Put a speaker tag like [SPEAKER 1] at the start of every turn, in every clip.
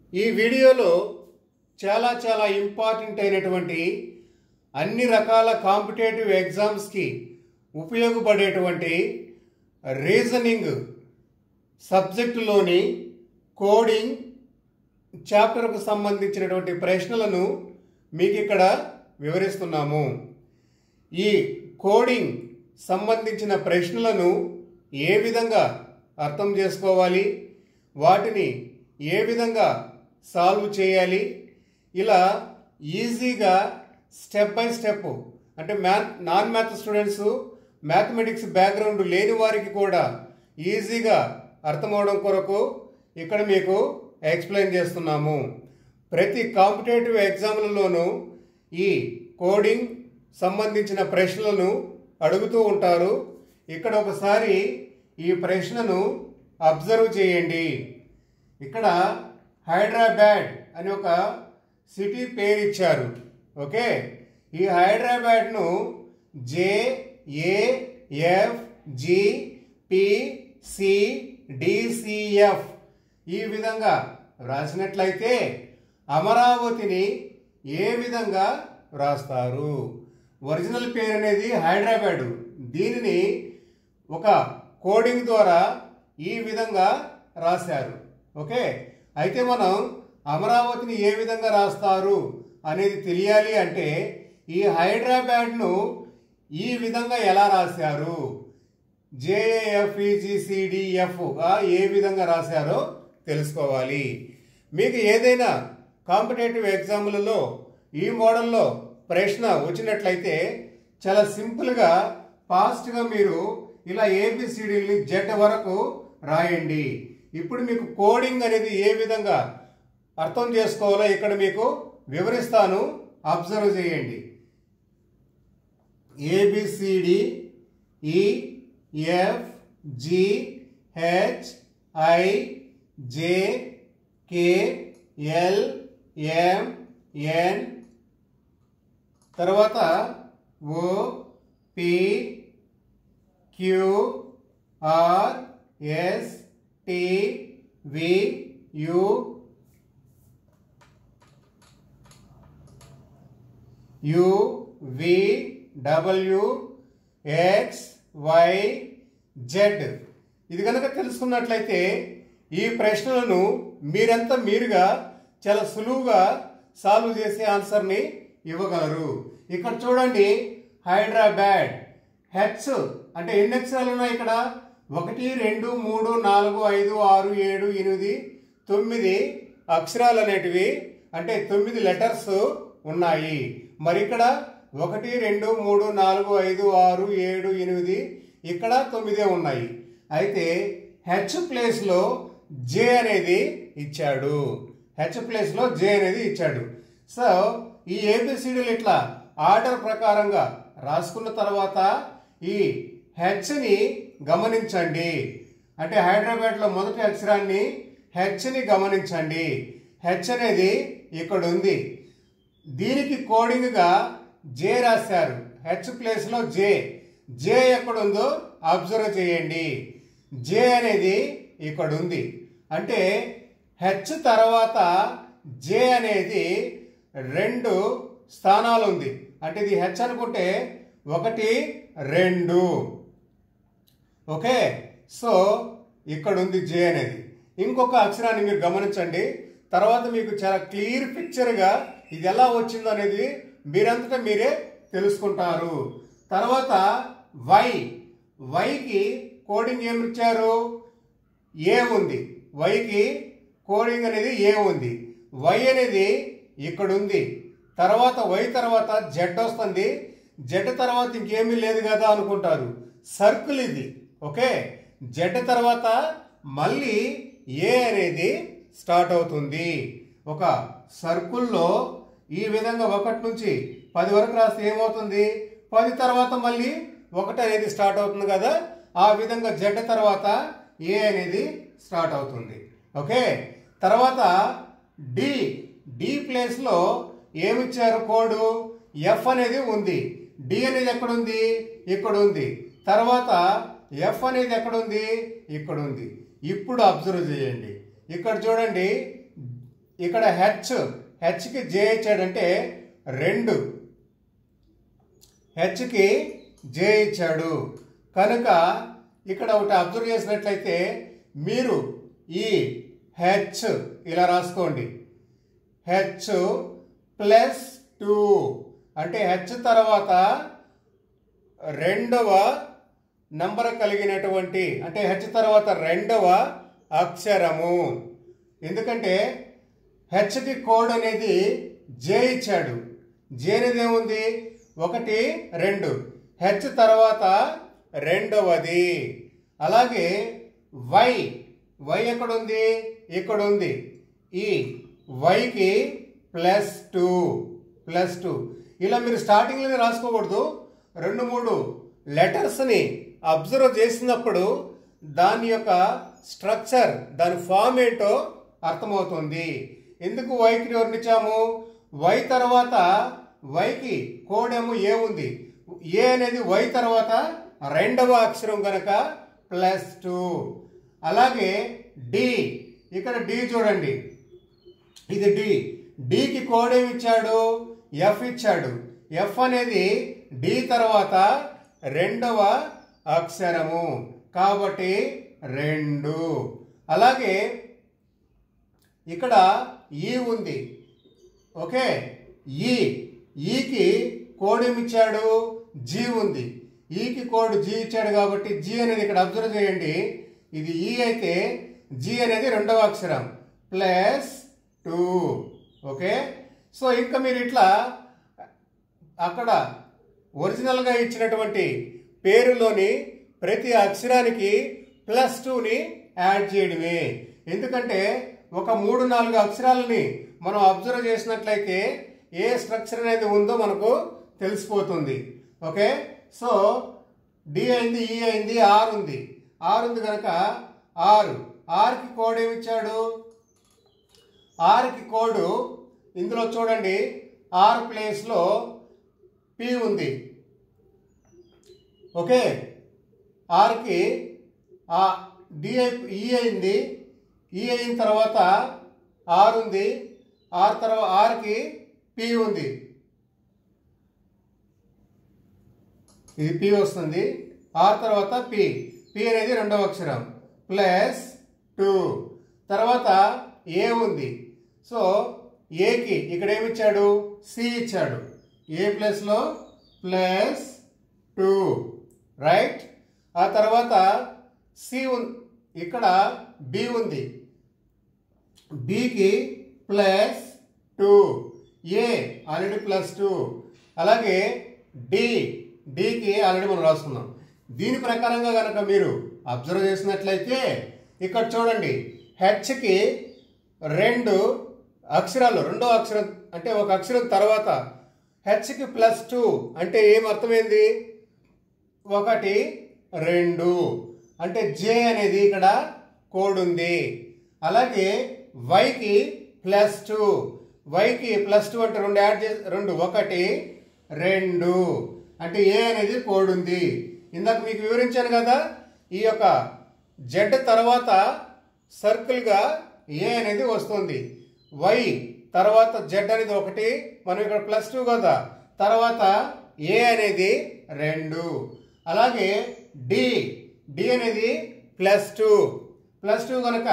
[SPEAKER 1] ఈ వీడియోలో చాలా చాలా ఇంపార్టెంట్ అయినటువంటి అన్ని రకాల కాంపిటేటివ్ ఎగ్జామ్స్కి ఉపయోగపడేటువంటి రీజనింగ్ సబ్జెక్టులోని కోడింగ్ చాప్టర్కు సంబంధించినటువంటి ప్రశ్నలను మీకు ఇక్కడ వివరిస్తున్నాము ఈ కోడింగ్ సంబంధించిన ప్రశ్నలను ఏ విధంగా అర్థం చేసుకోవాలి వాటిని ఏ విధంగా సాల్వ్ చేయాలి ఇలా ఈజీగా స్టెప్ బై స్టెప్ అంటే math non math students mathematics background లేని వారికి కూడా ఈజీగా అర్థమవడం కొరకు ఇక్కడ మీకు ఎక్స్ప్లెయిన్ చేస్తున్నాము ప్రతి కాంపిటేటివ్ ఎగ్జామ్లలోనూ ఈ కోడింగ్ సంబంధించిన ప్రశ్నలను అడుగుతూ ఉంటారు ఇక్కడ ఒకసారి ఈ ప్రశ్నను అబ్జర్వ్ చేయండి ఇక్కడ హైదరాబాద్ అని ఒక సిటీ పేరు ఇచ్చారు ఓకే ఈ హైదరాబాద్ను J A F G P C DCF ఈ విధంగా వ్రాసినట్లయితే అమరావతిని ఏ విధంగా వ్రాస్తారు ఒరిజినల్ పేరు అనేది హైదరాబాద్ దీనిని ఒక కోడింగ్ ద్వారా ఈ విధంగా రాశారు ఓకే అయితే మనం అమరావతిని ఏ విధంగా రాస్తారు అనేది తెలియాలి అంటే ఈ హైదరాబాద్ను ఈ విధంగా ఎలా రాశారు జేఏఎఫ్ఈజిసిడిఎఫ్గా ఏ విధంగా రాశారో తెలుసుకోవాలి మీకు ఏదైనా కాంపిటేటివ్ ఎగ్జామ్లలో ఈ మోడల్లో ప్రశ్న వచ్చినట్లయితే చాలా సింపుల్గా ఫాస్ట్గా మీరు ఇలా ఏబిసిడీని జెడ్ వరకు రాయండి ఇప్పుడు మీకు కోడింగ్ అనేది ఏ విధంగా అర్థం చేసుకోవాలో ఇక్కడ మీకు వివరిస్తాను అబ్జర్వ్ చేయండి A B C D E F G H I J K L M N తర్వాత O P Q R S T V U U V W X Y Z ఇది కనుక తెలుసుకున్నట్లయితే ఈ ప్రశ్నలను మీరంతా మీరుగా చాలా సులువుగా సాల్వ్ చేసే ఆన్సర్ని ఇవ్వగలరు ఇక్కడ చూడండి హైదరాబాద్ హెచ్ అంటే ఎన్ని అక్షరాలు ఉన్నాయి ఇక్కడ ఒకటి రెండు మూడు నాలుగు ఐదు ఆరు ఏడు ఎనిమిది తొమ్మిది అక్షరాలు అనేటివి అంటే తొమ్మిది లెటర్స్ ఉన్నాయి మరి ఇక్కడ ఒకటి రెండు మూడు నాలుగు ఐదు ఆరు ఏడు ఎనిమిది ఇక్కడ తొమ్మిదే ఉన్నాయి అయితే హెచ్ ప్లేస్లో జే అనేది ఇచ్చాడు హెచ్ ప్లేస్లో జే అనేది ఇచ్చాడు సో ఈ ఏబిసిడీలు ఇట్లా ఆర్డర్ ప్రకారంగా రాసుకున్న తర్వాత ఈ హెచ్ని గమనించండి అంటే హైదరాబాద్లో మొదటి అక్షరాన్ని హెచ్ని గమనించండి హెచ్ అనేది ఇక్కడ ఉంది దీనికి కోడింగ్గా జే రాశారు హెచ్ ప్లేస్లో జే జే ఎక్కడుందో అబ్జర్వ్ చేయండి జే అనేది ఇక్కడ ఉంది అంటే హెచ్ తర్వాత జే అనేది రెండు స్థానాలు ఉంది అంటే ఇది హెచ్ అనుకుంటే ఒకటి రెండు ఓకే సో ఇక్కడ ఉంది జే అనేది ఇంకొక అక్షరాన్ని మీరు గమనించండి తర్వాత మీకు చాలా క్లియర్ పిక్చర్గా ఇది ఎలా వచ్చిందో అనేది మీరంతటా మీరే తెలుసుకుంటారు తర్వాత వై వైకి కోడింగ్ ఏమి ఇచ్చారు ఏ ఉంది వైకి కోడింగ్ అనేది ఏ ఉంది వై అనేది ఇక్కడ ఉంది తర్వాత వై తర్వాత జెడ్ వస్తుంది జెడ్ తర్వాత ఇంకేమీ లేదు కదా అనుకుంటారు సర్కిల్ ఇది ఓకే జెడ్ తర్వాత మళ్ళీ ఏ అనేది స్టార్ట్ అవుతుంది ఒక సర్కిల్లో ఈ విధంగా ఒకటి నుంచి పది వరకు రాస్తే ఏమవుతుంది పది తర్వాత మళ్ళీ ఒకటి అనేది స్టార్ట్ అవుతుంది కదా ఆ విధంగా జెడ్ తర్వాత ఏ అనేది స్టార్ట్ అవుతుంది ఓకే తర్వాత డి డి ప్లేస్లో ఏమిచ్చారు కోడ్ ఎఫ్ అనేది ఉంది డి అనేది ఎక్కడ ఉంది ఇక్కడ ఉంది తర్వాత ఎఫ్ అనేది ఎక్కడ ఉంది ఇక్కడ ఉంది ఇప్పుడు అబ్జర్వ్ చేయండి ఇక్కడ చూడండి ఇక్కడ హెచ్ హెచ్కి జే ఇచ్చాడంటే రెండు హెచ్కి జే ఇచ్చాడు కనుక ఇక్కడ ఒకటి అబ్జర్వ్ చేసినట్లయితే మీరు ఈ హెచ్ ఇలా రాసుకోండి హెచ్ ప్లస్ టూ అంటే హెచ్ తర్వాత రెండవ నంబర్ కలిగినటువంటి అంటే హెచ్ తర్వాత రెండవ అక్షరము ఎందుకంటే హెచ్కి కోడ్ అనేది జే ఇచ్చాడు జే అనేది ఏముంది ఒకటి రెండు హెచ్ తర్వాత రెండవది అలాగే వై వై ఎక్కడ ఉంది ఇక్కడ ఉంది ఈ వైకి ప్లస్ టూ ప్లస్ టూ ఇలా మీరు స్టార్టింగ్లోనే రాసుకోకూడదు రెండు మూడు లెటర్స్ని అబ్జర్వ్ చేసినప్పుడు దాని యొక్క స్ట్రక్చర్ దాని ఫామ్ ఏంటో అర్థమవుతుంది ఎందుకు వైకి వర్ణించాము వై తర్వాత వైకి కోడ్ ఏమో ఏ ఉంది ఏ అనేది వై తర్వాత రెండవ అక్షరం కనుక ప్లస్ టూ అలాగే డి ఇక్కడ డి చూడండి ఇది డి డికి కోడ్ ఏమి ఇచ్చాడు ఎఫ్ ఇచ్చాడు ఎఫ్ అనేది డి తర్వాత రెండవ అక్షరము కాబట్టి రెండు అలాగే ఇక్కడ ఈ ఉంది ఓకే ఈ ఈకి కోడ్ ఏమి ఇచ్చాడు జీ ఉంది ఈకి కోడ్ జీ ఇచ్చాడు కాబట్టి జీ అనేది ఇక్కడ అబ్జర్వ్ చేయండి ఇది ఈ అయితే జీ అనేది రెండవ అక్షరం ప్లస్ టూ ఓకే సో ఇంకా మీరు ఇట్లా అక్కడ ఒరిజినల్గా ఇచ్చినటువంటి పేరులోని ప్రతి అక్షరానికి ప్లస్ టూని యాడ్ చేయడమే ఎందుకంటే ఒక మూడు నాలుగు అక్షరాలని మనం అబ్జర్వ్ చేసినట్లయితే ఏ స్ట్రక్చర్ అనేది ఉందో మనకు తెలిసిపోతుంది ఓకే సో డి అయింది ఈ అయింది ఆర్ ఉంది ఆర్ ఉంది కనుక ఆరు ఆర్కి కోడ్ ఏమి ఇచ్చాడు ఆర్కి కోడ్ ఇందులో చూడండి ఆర్ ప్లేస్లో పి ఉంది ఓకే ఆర్కి ఆ డి ఈ అయింది ఈ అయిన తర్వాత ఆర్ ఉంది ఆర్ తర్వాత ఆర్కి పి ఉంది ఇది పి వస్తుంది ఆర్ తర్వాత పి పి అనేది రెండవ అక్షరం ప్లస్ టూ తర్వాత ఏ ఉంది సో ఏకి ఇక్కడ ఏమి ఇచ్చాడు సి ఇచ్చాడు ఏ ప్లస్లో ప్లస్ టూ రైట్ ఆ తర్వాత సి ఉన్ ఇక్కడ బి ఉంది బికి plus two A already plus two అలాగే డి డికి ఆల్రెడీ మనం రాసుకున్నాం దీని ప్రకారంగా కనుక మీరు అబ్జర్వ్ చేసినట్లయితే ఇక్కడ చూడండి హెచ్కి రెండు అక్షరాలు రెండో అక్షరం అంటే ఒక అక్షరం తర్వాత హెచ్కి ప్లస్ టూ అంటే ఏం అర్థమైంది ఒకటి రెండు అంటే జే అనేది ఇక్కడ కోడ్ ఉంది అలాగే వైకి ప్లస్ టూ వైకి ప్లస్ టూ అంటే రెండు యాడ్ చేసి రెండు ఒకటి రెండు అంటే ఏ అనేది కోడ్ ఉంది ఇందాక మీకు వివరించాను కదా ఈ యొక్క జెడ్ తర్వాత సర్కిల్గా ఏ అనేది వస్తుంది వై తర్వాత జెడ్ అనేది ఒకటి మనం ఇక్కడ ప్లస్ టూ కదా తర్వాత ఏ అనేది రెండు అలాగే డి డి అనేది ప్లస్ టూ ప్లస్ టూ కనుక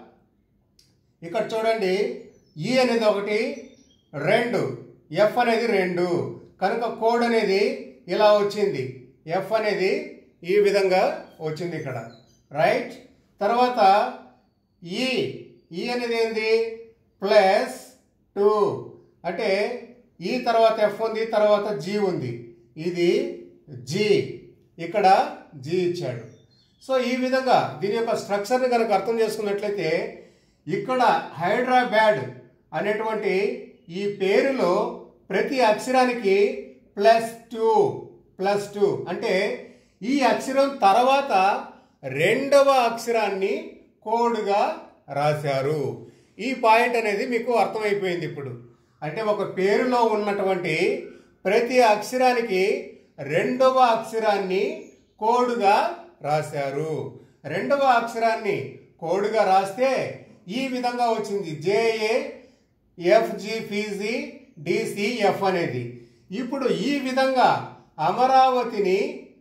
[SPEAKER 1] ఇక్కడ చూడండి ఈ అనేది ఒకటి రెండు ఎఫ్ అనేది రెండు కనుక కోడ్ అనేది ఇలా వచ్చింది ఎఫ్ అనేది ఈ విధంగా వచ్చింది ఇక్కడ రైట్ తర్వాత ఈ ఈ అనేది ఏంది ప్లస్ టూ అంటే ఈ తర్వాత ఎఫ్ ఉంది తర్వాత జీ ఉంది ఇది జీ ఇక్కడ జీ ఇచ్చాడు సో ఈ విధంగా దీని యొక్క స్ట్రక్చర్ని కనుక అర్థం చేసుకున్నట్లయితే ఇక్కడ హైదరాబాద్ అనేటువంటి ఈ పేరులో ప్రతి అక్షరానికి ప్లస్ టూ ప్లస్ టూ అంటే ఈ అక్షరం తర్వాత రెండవ అక్షరాన్ని కోడ్గా రాశారు ఈ పాయింట్ అనేది మీకు అర్థమైపోయింది ఇప్పుడు అంటే ఒక పేరులో ఉన్నటువంటి ప్రతి అక్షరానికి రెండవ అక్షరాన్ని కోడ్గా రాశారు రెండవ అక్షరాన్ని కోడ్గా రాస్తే ఈ విధంగా వచ్చింది జేఏ ఎఫ్జి ఫీజీ డిసిఎఫ్ అనేది ఇప్పుడు ఈ విధంగా అమరావతిని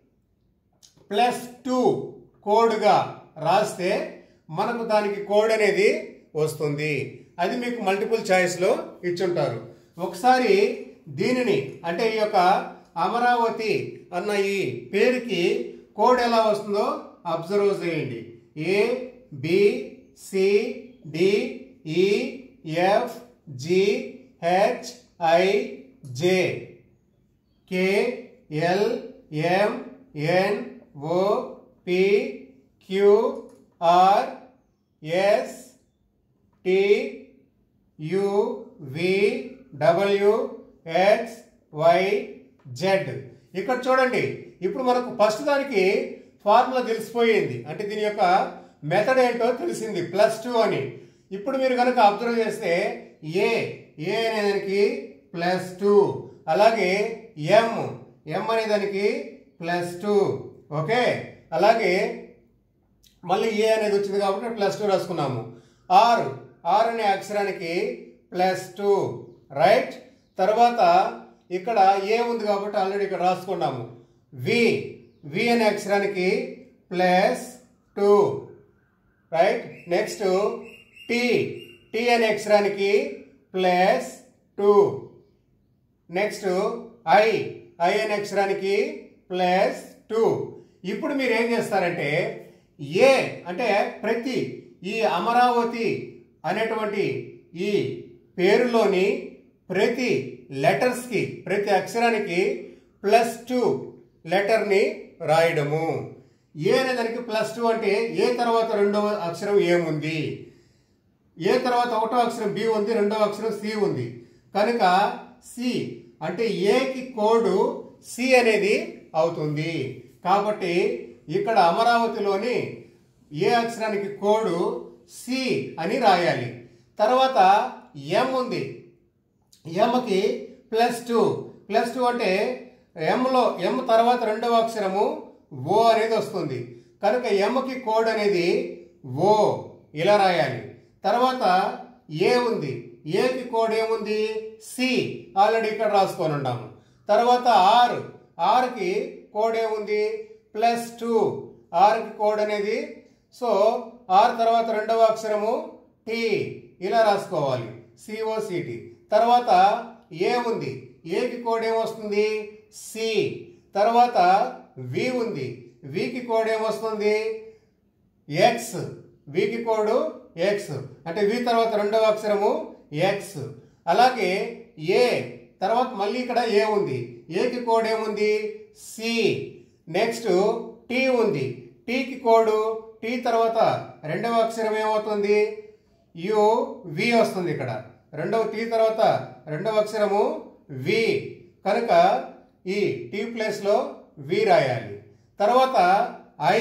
[SPEAKER 1] ప్లస్ టూ కోడ్గా రాస్తే మనకు దానికి కోడ్ అనేది వస్తుంది అది మీకు మల్టిపుల్ చాయిస్లో ఇచ్చుంటారు ఒకసారి దీనిని అంటే ఈ యొక్క అమరావతి అన్న ఈ పేరుకి కోడ్ ఎలా వస్తుందో అబ్జర్వ్ చేయండి A B C D E F G H I J K L M N O P Q R S T U V W X Y Z ఇక్కడ చూడండి ఇప్పుడు మనకు ఫస్ట్ దానికి ఫార్ములా తెలిసిపోయింది అంటే దీని యొక్క మెథడ్ ఏంటో తెలిసింది ప్లస్ టూ అని ఇప్పుడు మీరు కనుక అబ్జర్వ్ చేస్తే ఏ ఏ అనే దానికి ప్లస్ టూ అలాగే ఎం ఎం అనే దానికి ప్లస్ టూ ఓకే అలాగే మళ్ళీ ఏ అనేది వచ్చింది కాబట్టి ప్లస్ టూ రాసుకున్నాము ఆర్ ఆర్ అనే అక్షరానికి ప్లస్ టూ రైట్ తర్వాత ఇక్కడ ఏ ఉంది కాబట్టి ఆల్రెడీ ఇక్కడ రాసుకున్నాము వి వి అనే అక్షరానికి plus two right next T T అనే అక్షరానికి plus two next I I అనే అక్షరానికి ప్లస్ టూ ఇప్పుడు మీరు ఏం చేస్తారంటే ఏ అంటే ప్రతి ఈ అమరావతి అనేటువంటి ఈ పేరులోని ప్రతి లెటర్స్కి ప్రతి అక్షరానికి ప్లస్ టూ లెటర్ని రాయడము ఏ అనే దానికి ప్లస్ టూ అంటే ఏ తర్వాత రెండవ అక్షరం ఏముంది ఏ తర్వాత ఒకటో అక్షరం బి ఉంది రెండవ అక్షరం సి ఉంది కనుక సి అంటే ఏకి కోడు సి అనేది అవుతుంది కాబట్టి ఇక్కడ అమరావతిలోని ఏ అక్షరానికి కోడు సి అని రాయాలి తర్వాత ఎం ఉంది ఎంకి ప్లస్ టూ ప్లస్ టూ అంటే ఎంలో ఎం తర్వాత రెండవ అక్షరము ఓ అనేది వస్తుంది కనుక ఎంకి కోడ్ అనేది ఓ ఇలా రాయాలి తర్వాత ఏ ఉంది ఏకి కోడ్ ఏముంది సి ఆల్రెడీ ఇక్కడ రాసుకొని ఉన్నాము తర్వాత ఆర్ ఆర్కి కోడ్ ఏముంది ప్లస్ టూ ఆర్కి కోడ్ అనేది సో ఆర్ తర్వాత రెండవ అక్షరము టీ ఇలా రాసుకోవాలి సిఓసిటి తర్వాత ఏ ఉంది ఏకి కోడ్ ఏమొస్తుంది సి తర్వాత వి ఉంది వికి కోడ్ ఏమొస్తుంది ఎక్స్ వికి కోడ్ ఎక్స్ అంటే వి తర్వాత రెండవ అక్షరము ఎక్స్ అలాగే ఏ తర్వాత మళ్ళీ ఇక్కడ ఏ ఉంది ఏకి కోడ్ ఏముంది సి నెక్స్ట్ టీ ఉంది టీకి కోడ్ టీ తర్వాత రెండవ అక్షరం ఏమవుతుంది యు వి వస్తుంది ఇక్కడ రెండవ టీ తర్వాత రెండవ అక్షరము వి కనుక ఈ టీ ప్లేస్లో వి రాయాలి తర్వాత ఐ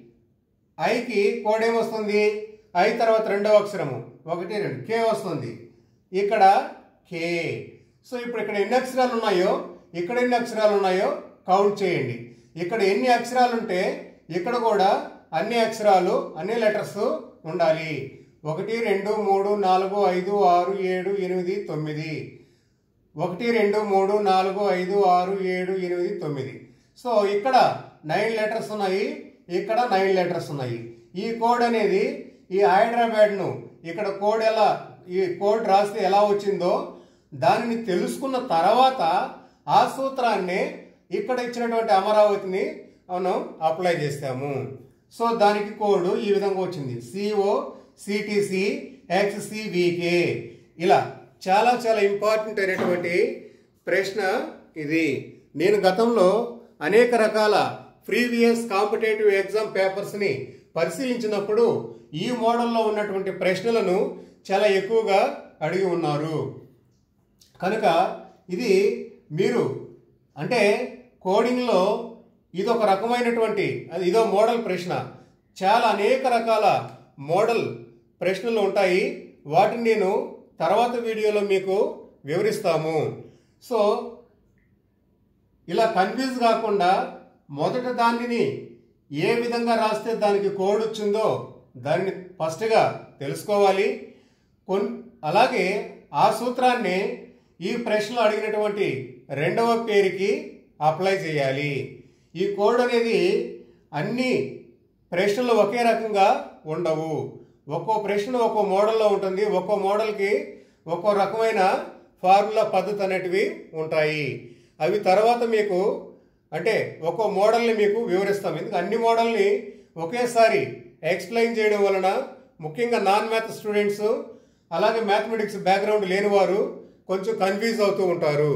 [SPEAKER 1] ఐకి కోడ్ ఏమొస్తుంది ఐ తర్వాత రెండవ అక్షరము ఒకటి రెండు కే వస్తుంది ఇక్కడ కే సో ఇప్పుడు ఇక్కడ ఎన్ని అక్షరాలు ఉన్నాయో ఇక్కడ ఎన్ని అక్షరాలు ఉన్నాయో కౌంట్ చేయండి ఇక్కడ ఎన్ని అక్షరాలు ఉంటే ఇక్కడ కూడా అన్ని అక్షరాలు అన్ని లెటర్స్ ఉండాలి ఒకటి రెండు మూడు నాలుగు ఐదు ఆరు ఏడు ఎనిమిది తొమ్మిది ఒకటి రెండు మూడు నాలుగు ఐదు ఆరు ఏడు ఎనిమిది తొమ్మిది సో ఇక్కడ నైన్ లెటర్స్ ఉన్నాయి ఇక్కడ నైన్ లెటర్స్ ఉన్నాయి ఈ కోడ్ అనేది ఈ హైదరాబాద్ను ఇక్కడ కోడ్ ఎలా ఈ కోడ్ రాస్తే ఎలా వచ్చిందో దానిని తెలుసుకున్న తర్వాత ఆ సూత్రాన్ని ఇక్కడ ఇచ్చినటువంటి అమరావతిని మనం అప్లై చేస్తాము సో దానికి కోడ్ ఈ విధంగా వచ్చింది సిఓ సిటిసి ఎక్స్సివికే ఇలా చాలా చాలా ఇంపార్టెంట్ అయినటువంటి ప్రశ్న ఇది నేను గతంలో అనేక రకాల ప్రీవియస్ కాంపిటేటివ్ ఎగ్జామ్ పేపర్స్ని పరిశీలించినప్పుడు ఈ మోడల్లో ఉన్నటువంటి ప్రశ్నలను చాలా ఎక్కువగా అడిగి ఉన్నారు కనుక ఇది మీరు అంటే కోడింగ్లో ఇదొక రకమైనటువంటి అది ఇదో మోడల్ ప్రశ్న చాలా అనేక రకాల మోడల్ ప్రశ్నలు ఉంటాయి వాటిని నేను తర్వాత వీడియోలో మీకు వివరిస్తాము సో ఇలా కన్ఫ్యూజ్ కాకుండా మొదట దానిని ఏ విధంగా రాస్తే దానికి కోడ్ వచ్చిందో దాన్ని ఫస్ట్గా తెలుసుకోవాలి కొన్ అలాగే ఆ సూత్రాన్ని ఈ ప్రశ్నలో అడిగినటువంటి రెండవ పేరుకి అప్లై చేయాలి ఈ కోడ్ అనేది అన్ని ప్రశ్నలు ఒకే రకంగా ఉండవు ఒక్కో ప్రశ్న ఒక్కో మోడల్లో ఉంటుంది ఒక్కో మోడల్కి ఒక్కో రకమైన ఫార్ములా పద్ధతి అనేటివి ఉంటాయి అవి తర్వాత మీకు అంటే ఒక్కో మోడల్ని మీకు వివరిస్తాం ఎందుకంటే అన్ని మోడల్ని ఒకేసారి ఎక్స్ప్లెయిన్ చేయడం వలన ముఖ్యంగా నాన్ మ్యాథ్ స్టూడెంట్స్ అలాగే మ్యాథమెటిక్స్ బ్యాక్గ్రౌండ్ లేని వారు కొంచెం కన్ఫ్యూజ్ అవుతూ ఉంటారు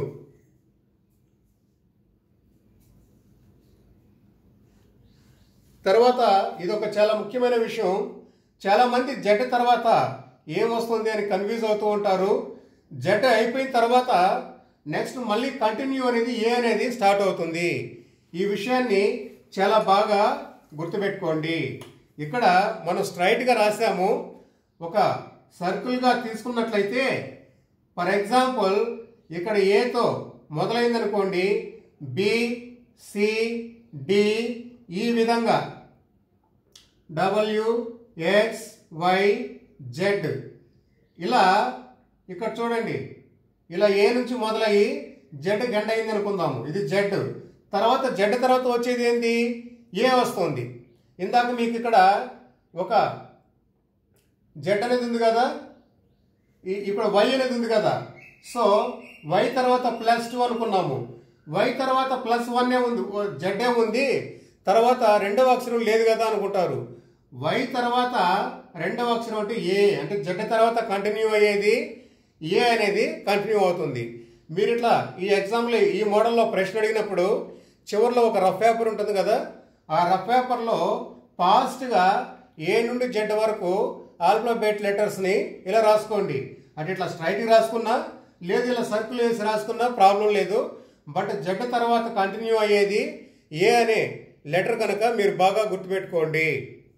[SPEAKER 1] తర్వాత ఇది ఒక చాలా ముఖ్యమైన విషయం చాలా మంది జట్ తర్వాత ఏమొస్తుంది అని కన్ఫ్యూజ్ అవుతూ ఉంటారు జట్ అయిపోయిన తర్వాత నెక్స్ట్ మళ్ళీ కంటిన్యూ అనేది ఏ అనేది స్టార్ట్ అవుతుంది ఈ విషయాన్ని చాలా బాగా గుర్తుపెట్టుకోండి ఇక్కడ మనం స్ట్రైట్గా రాసాము ఒక సర్కిల్గా తీసుకున్నట్లయితే ఫర్ ఎగ్జాంపుల్ ఇక్కడ ఏతో మొదలైందనుకోండి బి సి డి ఈ విధంగా డబ్ల్యూ ఎక్స్ వై జెడ్ ఇలా ఇక్కడ చూడండి ఇలా ఏ నుంచి మొదలయ్యి జెడ్ గంట అయింది అనుకుందాము ఇది జెడ్ తర్వాత జెడ్ తర్వాత వచ్చేది ఏంది ఏ వస్తుంది ఇందాక మీకు ఇక్కడ ఒక జెడ్ అనేది ఉంది కదా ఈ- ఇక్కడ వై అనేది ఉంది కదా సో వై తర్వాత ప్లస్ టూ అనుకున్నాము వై తర్వాత ప్లస్ వన్ ఉంది జెడ్ ఉంది తర్వాత రెండవ అక్షరం లేదు కదా అనుకుంటారు వై తర్వాత రెండవ అక్షరం అంటే ఏ అంటే జెడ్ తర్వాత కంటిన్యూ అయ్యేది ఏ అనేది కంటిన్యూ అవుతుంది మీరు ఇట్లా ఈ ఎగ్జామ్లో ఈ మోడల్లో ప్రశ్న అడిగినప్పుడు చివరిలో ఒక రఫ్ పేపర్ ఉంటుంది కదా ఆ రఫ్ పేపర్లో ఫాస్ట్గా ఏ నుండి జెడ్ వరకు ఆల్ఫాబెట్ లెటర్స్ని ఇలా రాసుకోండి అంటే ఇట్లా స్ట్రైట్గా రాసుకున్నా లేదు ఇలా సర్కిల్ వేసి రాసుకున్నా ప్రాబ్లం లేదు బట్ జెడ్ తర్వాత కంటిన్యూ అయ్యేది ఏ అనే లెటర్ కనుక మీరు బాగా గుర్తుపెట్టుకోండి